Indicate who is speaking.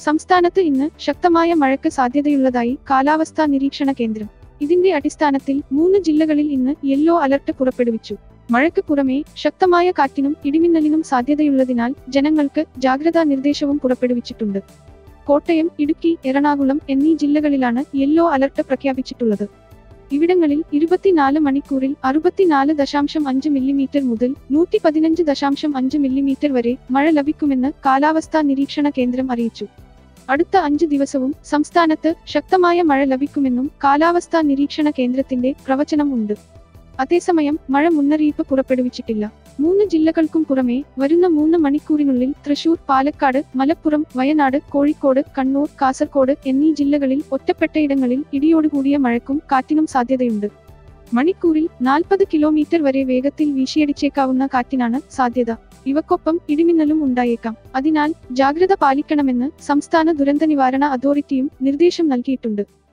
Speaker 1: സംസ്ഥാനത്ത് ഇന്ന് ശക്തമായ മഴയ്ക്ക് സാധ്യതയുള്ളതായി കാലാവസ്ഥാ നിരീക്ഷണ കേന്ദ്രം ഇതിന്റെ അടിസ്ഥാനത്തിൽ മൂന്ന് ജില്ലകളിൽ ഇന്ന് യെല്ലോ അലർട്ട് പുറപ്പെടുവിച്ചു മഴയ്ക്ക് പുറമെ ശക്തമായ കാറ്റിനും ഇടിമിന്നലിനും സാധ്യതയുള്ളതിനാൽ ജനങ്ങൾക്ക് ജാഗ്രതാ നിർദ്ദേശവും പുറപ്പെടുവിച്ചിട്ടുണ്ട് കോട്ടയം ഇടുക്കി എറണാകുളം എന്നീ ജില്ലകളിലാണ് യെല്ലോ അലർട്ട് പ്രഖ്യാപിച്ചിട്ടുള്ളത് ഇവിടങ്ങളിൽ ഇരുപത്തിനാല് മണിക്കൂറിൽ അറുപത്തിനാല് ദശാംശം അഞ്ച് മില്ലിമീറ്റർ മുതൽ നൂറ്റി പതിനഞ്ച് ദശാംശം അഞ്ച് മില്ലിമീറ്റർ വരെ മഴ ലഭിക്കുമെന്ന് കാലാവസ്ഥാ നിരീക്ഷണ കേന്ദ്രം അറിയിച്ചു അടുത്ത അഞ്ച് ദിവസവും സംസ്ഥാനത്ത് ശക്തമായ മഴ ലഭിക്കുമെന്നും കാലാവസ്ഥാ നിരീക്ഷണ കേന്ദ്രത്തിന്റെ പ്രവചനം ഉണ്ട് അതേസമയം മഴ മുന്നറിയിപ്പ് പുറപ്പെടുവിച്ചിട്ടില്ല മൂന്ന് ജില്ലകൾക്കും പുറമെ വരുന്ന മൂന്ന് മണിക്കൂറിനുള്ളിൽ തൃശൂർ പാലക്കാട് മലപ്പുറം വയനാട് കോഴിക്കോട് കണ്ണൂർ കാസർകോട് എന്നീ ജില്ലകളിൽ ഒറ്റപ്പെട്ടയിടങ്ങളിൽ ഇടിയോടുകൂടിയ മഴയ്ക്കും കാറ്റിനും സാധ്യതയുണ്ട് മണിക്കൂറിൽ നാൽപ്പത് കിലോമീറ്റർ വരെ വേഗത്തിൽ വീശിയടിച്ചേക്കാവുന്ന കാറ്റിനാണ് സാധ്യത ഇവക്കൊപ്പം ഇടിമിന്നലും ഉണ്ടായേക്കാം അതിനാൽ ജാഗ്രത പാലിക്കണമെന്ന് സംസ്ഥാന ദുരന്ത നിവാരണ അതോറിറ്റിയും നിർദ്ദേശം നൽകിയിട്ടുണ്ട്